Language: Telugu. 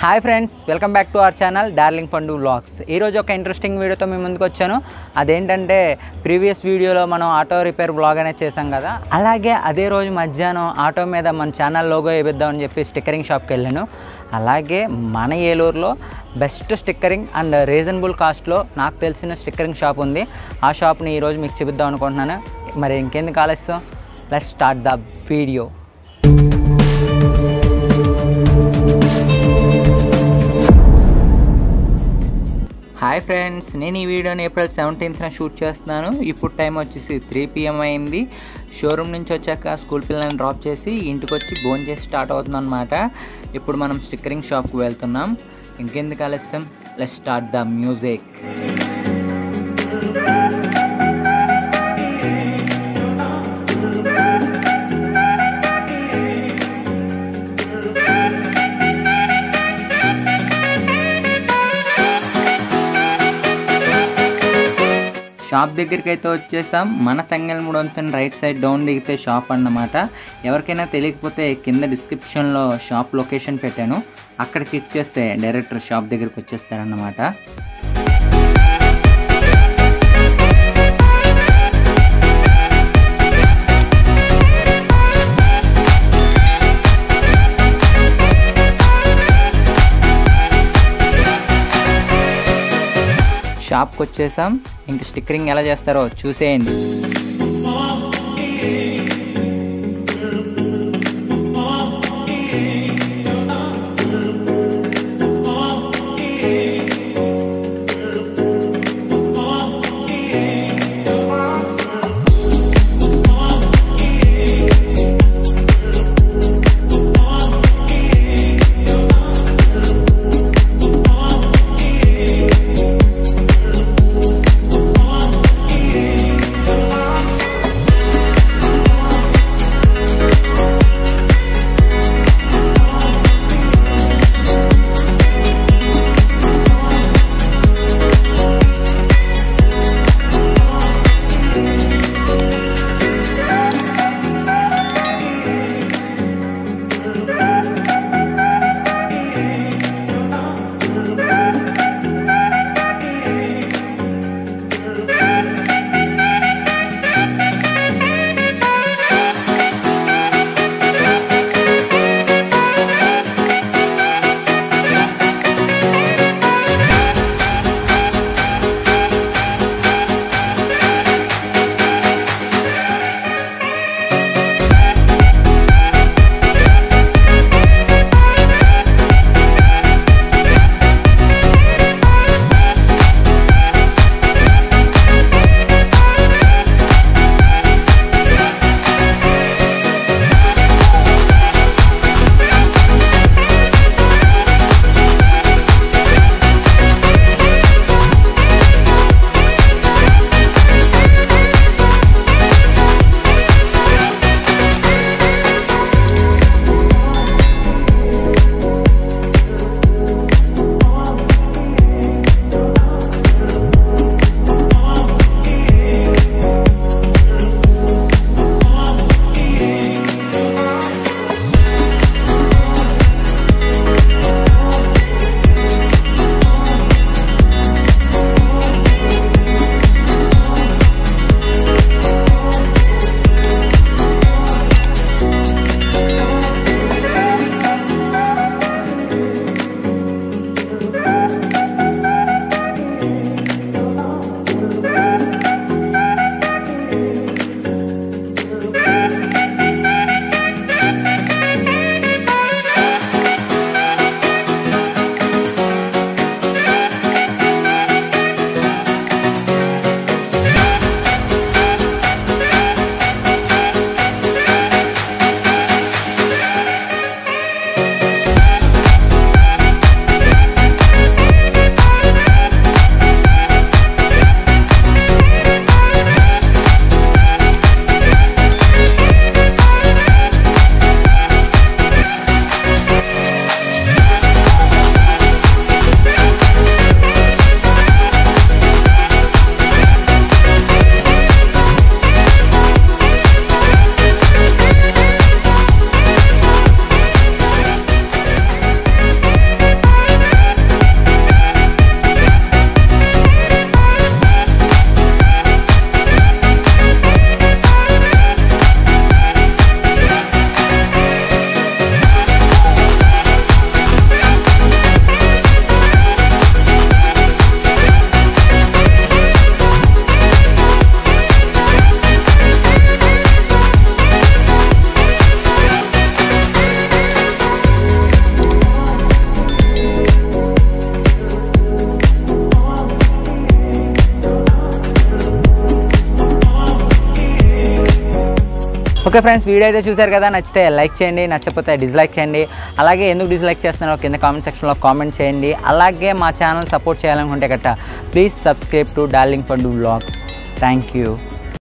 hi friends welcome back to our channel darling Pandu vlogs ఈరోజు ఒక ఇంట్రెస్టింగ్ వీడియోతో మీ ముందుకు వచ్చాను అదేంటంటే ప్రీవియస్ వీడియోలో మనం ఆటో రిపేర్ బ్లాగ్ అనేది చేసాం కదా అలాగే అదే రోజు మధ్యాహ్నం ఆటో మీద మన ఛానల్ లోగో వేద్దామని చెప్పి స్టిక్కరింగ్ షాప్కి వెళ్ళాను అలాగే మన ఏలూరులో బెస్ట్ స్టిక్కరింగ్ అండ్ రీజనబుల్ కాస్ట్లో నాకు తెలిసిన స్టిక్కరింగ్ షాప్ ఉంది ఆ షాప్ని ఈరోజు మీకు చూపిద్దాం అనుకుంటున్నాను మరి ఇంకెందుకు ఆలస్యం let start the video hi friends నేను ఈ వీడియోని ఏప్రిల్ సెవెంటీన్త్న షూట్ చేస్తున్నాను ఇప్పుడు టైం వచ్చేసి త్రీ పిఎం అయింది షోరూమ్ నుంచి వచ్చాక స్కూల్ పిల్లల్ని డ్రాప్ చేసి ఇంటికి వచ్చి భోజనం చేసి స్టార్ట్ అవుతుంది అనమాట ఇప్పుడు మనం స్టిక్కరింగ్ షాప్కి వెళ్తున్నాం ఇంకెందుకు ఆలస్యం let start the music shop దగ్గరికి అయితే వచ్చేసాం మన తంగెలమూడు వంతెన రైట్ సైడ్ డౌన్ దిగితే షాప్ అన్నమాట ఎవరికైనా తెలియకపోతే కింద డిస్క్రిప్షన్లో షాప్ లొకేషన్ పెట్టాను అక్కడ క్లిక్ చేస్తే డైరెక్టర్ షాప్ దగ్గరికి వచ్చేస్తారన్నమాట షాప్కి వచ్చేసాం ఇంక స్టిక్కరింగ్ ఎలా చేస్తారో చూసేయండి ఓకే ఫ్రెండ్స్ వీడియో అయితే చూసారు కదా నచ్చితే లైక్ చేయండి నచ్చకపోతే డిస్లైక్ చేయండి అలాగే ఎందుకు డిస్లైక్ చేస్తున్నారో కింద కామెంట్ సెక్షన్లో కామెంట్ చేయండి అలాగే మా ఛానల్ సపోర్ట్ చేయాలనుకుంటే గట్రా please subscribe to darling Pandu vlogs thank you